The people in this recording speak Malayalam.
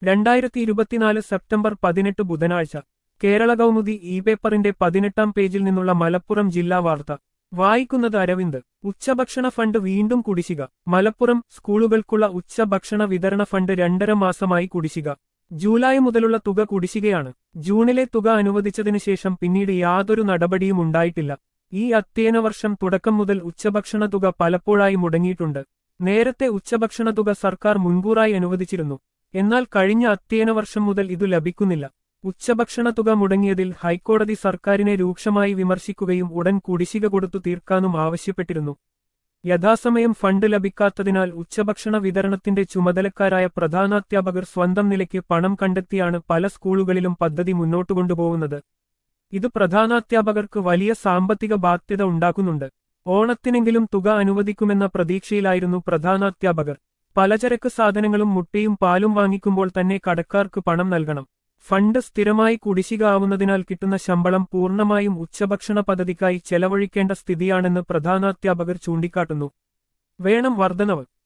രണ്ടായിരത്തി ഇരുപത്തിനാല് സെപ്റ്റംബർ പതിനെട്ട് ബുധനാഴ്ച കേരള കൗമുദി ഇ പേപ്പറിന്റെ പതിനെട്ടാം പേജിൽ നിന്നുള്ള മലപ്പുറം ജില്ലാ വാർത്ത വായിക്കുന്നത് അരവിന്ദ് ഉച്ചഭക്ഷണ ഫണ്ട് വീണ്ടും കുടിശ്ശിക മലപ്പുറം സ്കൂളുകൾക്കുള്ള ഉച്ചഭക്ഷണ വിതരണ ഫണ്ട് രണ്ടര മാസമായി കുടിശ്ശിക ജൂലൈ മുതലുള്ള തുക കുടിശ്ശികയാണ് ജൂണിലെ തുക അനുവദിച്ചതിനു ശേഷം പിന്നീട് യാതൊരു നടപടിയും ഉണ്ടായിട്ടില്ല ഈ അധ്യയന വർഷം തുടക്കം മുതൽ ഉച്ചഭക്ഷണ തുക പലപ്പോഴായി മുടങ്ങിയിട്ടുണ്ട് നേരത്തെ ഉച്ചഭക്ഷണ തുക സർക്കാർ മുൻകൂറായി അനുവദിച്ചിരുന്നു എന്നാൽ കഴിഞ്ഞ അധ്യയന വർഷം മുതൽ ഇതു ലഭിക്കുന്നില്ല ഉച്ചഭക്ഷണ തുക മുടങ്ങിയതിൽ ഹൈക്കോടതി സർക്കാരിനെ രൂക്ഷമായി വിമർശിക്കുകയും ഉടൻ കുടിശ്ശിക കൊടുത്തു തീർക്കാനും ആവശ്യപ്പെട്ടിരുന്നു യഥാസമയം ഫണ്ട് ലഭിക്കാത്തതിനാൽ ഉച്ചഭക്ഷണ വിതരണത്തിന്റെ ചുമതലക്കാരായ പ്രധാനാധ്യാപകർ സ്വന്തം നിലയ്ക്ക് പണം കണ്ടെത്തിയാണ് പല സ്കൂളുകളിലും പദ്ധതി മുന്നോട്ടു കൊണ്ടുപോകുന്നത് ഇത് പ്രധാനാധ്യാപകർക്ക് വലിയ സാമ്പത്തിക ബാധ്യത ഉണ്ടാക്കുന്നുണ്ട് ഓണത്തിനെങ്കിലും തുക അനുവദിക്കുമെന്ന പ്രതീക്ഷയിലായിരുന്നു പ്രധാനാധ്യാപകർ പലചരക്ക് സാധനങ്ങളും മുട്ടയും പാലും വാങ്ങിക്കുമ്പോൾ തന്നെ കടക്കാർക്ക് പണം നൽകണം ഫണ്ട് സ്ഥിരമായി കുടിശ്ശിക ആവുന്നതിനാൽ കിട്ടുന്ന ശമ്പളം പൂർണ്ണമായും ഉച്ചഭക്ഷണ പദ്ധതിക്കായി ചെലവഴിക്കേണ്ട സ്ഥിതിയാണെന്ന് പ്രധാനാധ്യാപകർ ചൂണ്ടിക്കാട്ടുന്നു വേണം വർധനവ്